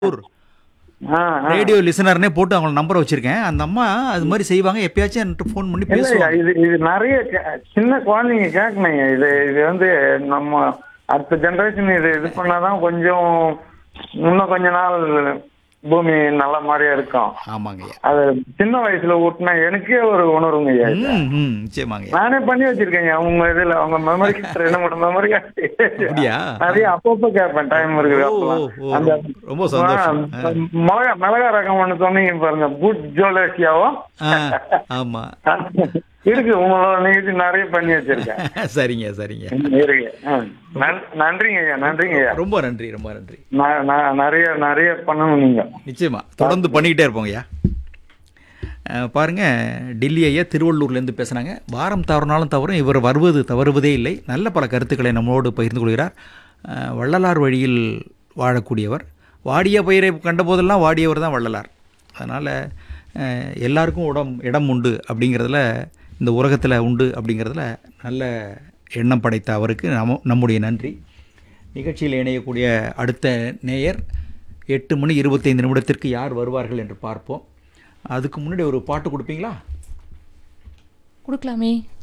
ஊர் ஆ, ஆ. ரேடியோ லிசனர்னே போட்டு அவங்க நம்பர் வச்சிருக்கேன் அந்த அம்மா அது மாதிரி செய்வாங்க எப்பயாச்சும் என்கிட்ட ஃபோன் பண்ணி இல்லையா பேசுவாங்க இது இது நிறைய கே- சின்ன குழந்தைங்க கேட்கணுங்க இது இது வந்து நம்ம அடுத்த ஜெனரேஷன் இது இது பண்ணாதான் கொஞ்சம் இன்னும் கொஞ்ச நாள் பூமி நல்ல மாதிரியா இருக்கும் ஆமாங்க ஐயா அது சின்ன வயசுல ஊட்டினா எனக்கே ஒரு உணர்வுங்க ஐயா இது. ம் ம் நிச்சயமாங்க ஐயா நானே பண்ணி வச்சிருக்கேங்க உங்க இதுல உங்க மெமரி ரெண்டு மூணு மெமரி அப்படியா? நிறைய அப்பப்போ கேட்பேன் டைம் இருக்குது ஓ, அப்பெல்லாம். ஓ, அந்த ரொம்ப சந்தோஷம். ஆ, மிளகா மிளகா ரகம் ஒண்ணு சொன்னீங்க பாருங்க புட் ஜோலேசியாவும் ஆ ஆமா இருக்கு உங்களோட நிகழ்ச்சி நிறைய பண்ணி வச்சிருக்கேன் சரிங்க சரிங்க இருக்கு ஆ. நன்- நன்றிங்க ஐயா நன்றிங்க ஐயா ரொம்ப நன்றி ரொம்ப நன்றி நான் நான் நிறைய நிறைய பண்ணணும் நீங்க நிச்சயமா தொடர்ந்து பண்ணிக்கிட்டே இருப்போங்க ஐயா அஹ், பாருங்க டெல்லி ஐயா திருவள்ளூர்லேருந்து பேசுனாங்க வாரம் தவறுனாலும் தவறும் இவர் வருவது தவறுவதே இல்லை நல்ல பல கருத்துக்களை நம்மளோடு பகிர்ந்து கொள்கிறார் அஹ், வள்ளலார் வழியில் வாழக்கூடியவர் வாடிய பயிரை கண்டபோதெல்லாம் வாடியவர் தான் வள்ளலார் அதனால் எல்லாருக்கும் உடம் இடம் உண்டு அப்படிங்கிறதுல இந்த உலகத்தில் உண்டு அப்படிங்கிறதுல நல்ல எண்ணம் படைத்த அவருக்கு நம்ம நம்முடைய நன்றி நிகழ்ச்சியில் இணையக்கூடிய அடுத்த நேயர் எட்டு மணி இருபத்தைந்து நிமிடத்திற்கு யார் வருவார்கள் என்று பார்ப்போம் அதுக்கு முன்னாடி ஒரு பாட்டு கொடுப்பீங்களா கொடுக்கலாமே